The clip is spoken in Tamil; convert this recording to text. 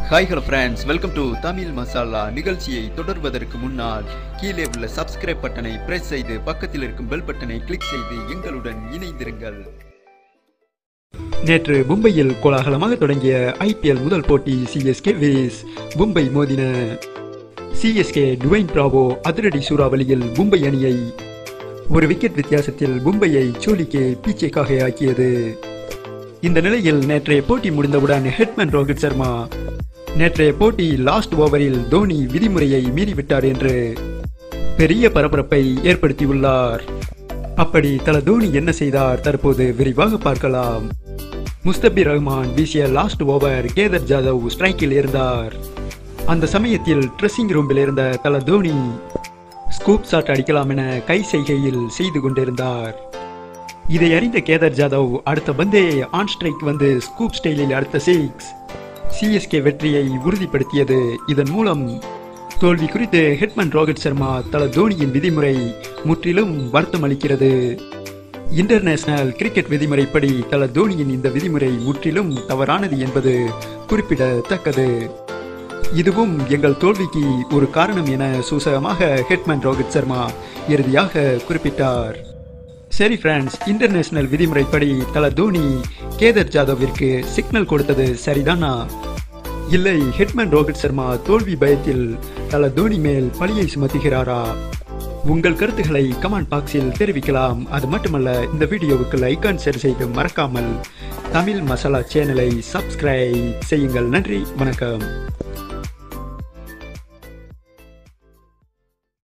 hi hello friends welcome to Tamil Masala நிகழ்ச்சியை தொடர்வதற்கு முன்னால் கீழே உள்ள சப்ஸ்கிரைப் பட்டனை பிரஸ் செய்து பக்கத்தில் இருக்கும் பெல் பட்டனை கிளிக் செய்து எங்களுடன் இணைந்திருங்கள் நேற்று மும்பையில் கோலாகலமாக தொடங்கிய ஐபிஎல் முதல் போட்டி சிஎஸ்கே விஸ் மும்பை மோதின சிஎஸ்கே டுவைன் பிராவோ அதிரடி சூறாவளியில் மும்பை அணியை ஒரு விக்கெட் வித்தியாசத்தில் மும்பையை சோலிக்கே பீச்சைக்காக ஆக்கியது இந்த நிலையில் நேற்றைய போட்டி முடிந்தவுடன் ஹெட்மேன் ரோஹித் சர்மா நேற்றைய போட்டி லாஸ்ட் ஓவரில் தோனி விதிமுறையை மீறிவிட்டார் என்று பெரிய பரபரப்பை ஏற்படுத்தியுள்ளார் அப்படி தல தோனி என்ன செய்தார் தற்போது விரிவாக பார்க்கலாம் முஸ்தபிர் ரஹ்மான் வீசிய லாஸ்ட் ஓவர் கேதர் ஜாதவ் ஸ்ட்ரைக்கில் இருந்தார் அந்த சமயத்தில் ட்ரெஸ்ஸிங் ரூமில் இருந்த தல தோனி ஸ்கூப் ஷாட் அடிக்கலாம் என கை செய்கையில் செய்து கொண்டிருந்தார் இதை அறிந்த கேதர் ஜாதவ் அடுத்த பந்தே ஆன் ஸ்ட்ரைக் வந்து ஸ்கூப் ஸ்டைலில் அடுத்த சிக்ஸ் சிஎஸ்கே வெற்றியை உறுதிப்படுத்தியது இதன் மூலம் தோல்வி குறித்து ஹெட்மன் ரோஹித் சர்மா தல தோனியின் விதிமுறை முற்றிலும் வருத்தம் அளிக்கிறது இன்டர்நேஷனல் கிரிக்கெட் விதிமுறைப்படி தல தோனியின் இந்த விதிமுறை முற்றிலும் தவறானது என்பது குறிப்பிடத்தக்கது இதுவும் எங்கள் தோல்விக்கு ஒரு காரணம் என சூசகமாக ஹெட்மன் ரோஹித் சர்மா இறுதியாக குறிப்பிட்டார் சரி ஃப்ரெண்ட்ஸ் இன்டர்நேஷனல் விதிமுறைப்படி தல தோனி கேதர் ஜாதவிற்கு சிக்னல் கொடுத்தது சரிதானா இல்லை ஹெட்மேன் ரோஹித் சர்மா தோல்வி பயத்தில் தல தோனி மேல் பழியை சுமத்துகிறாரா உங்கள் கருத்துக்களை கமெண்ட் பாக்ஸில் தெரிவிக்கலாம் அது மட்டுமல்ல இந்த வீடியோவுக்கு லைக் அண்ட் ஷேர் செய்து மறக்காமல் தமிழ் மசாலா சேனலை சப்ஸ்கிரைப் செய்யுங்கள் நன்றி வணக்கம்